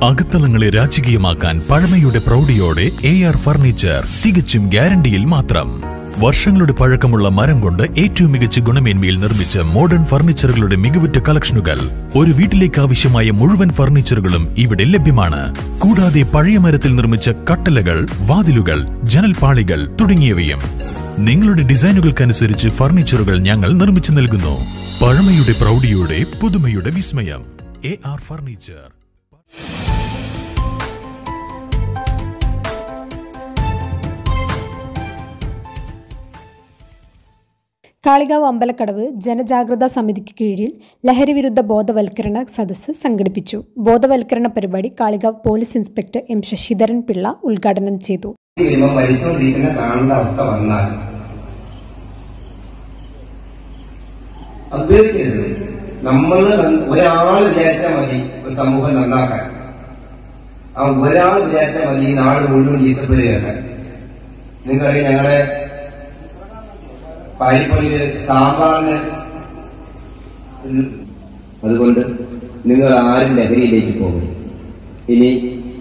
അകത്തളങ്ങളെ രാജകീയമാക്കാൻ പഴമയുടെ പ്രൗഢിയോടെ A R furniture തികച്ചും ഗ്യാരണ്ടിയിൽ മാത്രം വർഷങ്ങളുടെ പഴക്കമുള്ള മരം കൊണ്ട് ഏറ്റവും മികച്ച ഗുണമേന്മയിൽ നിർമ്മിച്ച മോഡേൺ ഫർണിച്ചറുകളുടെ മികവുറ്റ കളക്ഷനുകൾ ഒരു വീട്ടിലേക്ക് ആവശ്യമായ മുഴുവൻ ഫർണിച്ചറുകളും ഇവിടെ ലഭ്യമാണ് കൂടാതെ പഴയ മരത്തിൽ നിർമ്മിച്ച കട്ടലകൾ വാതിലുകൾ ജനൽപാളികൾ തുടങ്ങിയവയും നിങ്ങളുടെ ഡിസൈനുകൾക്കനുസരിച്ച് ഫർണിച്ചറുകൾ ഞങ്ങൾ നിർമ്മിച്ചു നൽകുന്നു പഴമയുടെ പ്രൗഢിയോടെ പുതുമയുടെ വിസ്മയം A R furniture Kalikavu Ambalakkadavu ജനജാഗ്രതാ സമിതിക്ക് കീഴിൽ ലഹരിവിരുദ്ധ ബോധവൽക്കരണ സദസ്സ് സംഘടിപ്പിച്ചു ബോധവൽക്കരണ പരിപാടി Kalikavu police inspector M Sasidharan Pillai ഉദ്ഘാടനം ചെയ്തു കഴിയുമ്പോൾ മരിച്ചുകൊണ്ടിരിക്കുന്ന കാണേണ്ട അവസ്ഥ വന്നാൽ ഉപയോഗിക്കരുത് നമ്മൾ ഒരാൾ വിചാരിച്ചാൽ മതി ഒരു സമൂഹം നന്നാക്കാൻ ആ ഒരാൾ വിചാരിച്ചാൽ മതി ഈ നാട് മുഴുവൻ ചീത്തപ്പേര് കേൾക്കാൻ നിങ്ങൾക്കറിയാം ഞങ്ങളെ പാരിപ്പള്ളിയില് സാമ്പാറിന് ഒരു- അതുകൊണ്ട് നിങ്ങൾ ആരും ലഹരിയിലേക്ക് പോകും ഇനി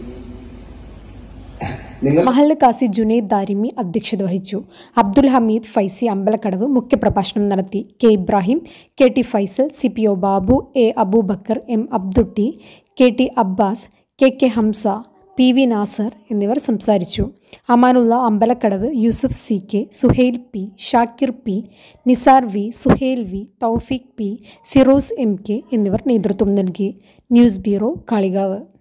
നിങ്ങൾ മഹല്ല് കാസി ജുനൈദ് ദാരിമി അധ്യക്ഷത വഹിച്ചു അബ്ദുൽ ഹമീദ് ഫൈസി അമ്പലക്കടവ് മുഖ്യപ്രഭാഷണം നടത്തി K Ibrahim K T Faisal C P O Babu A Aboobacker M Abdutty K T Abbas K K Hamsa P V Nasar എന്നിവർ സംസാരിച്ചു Amanulla Ambalakkadavu Yusuf C K Suhail P Shakir P Nisar V Suhail V Thoufeeq P Firoz M K എന്നിവർ നേതൃത്വം നൽകി ന്യൂസ് ബ്യൂറോ കാളികാവ്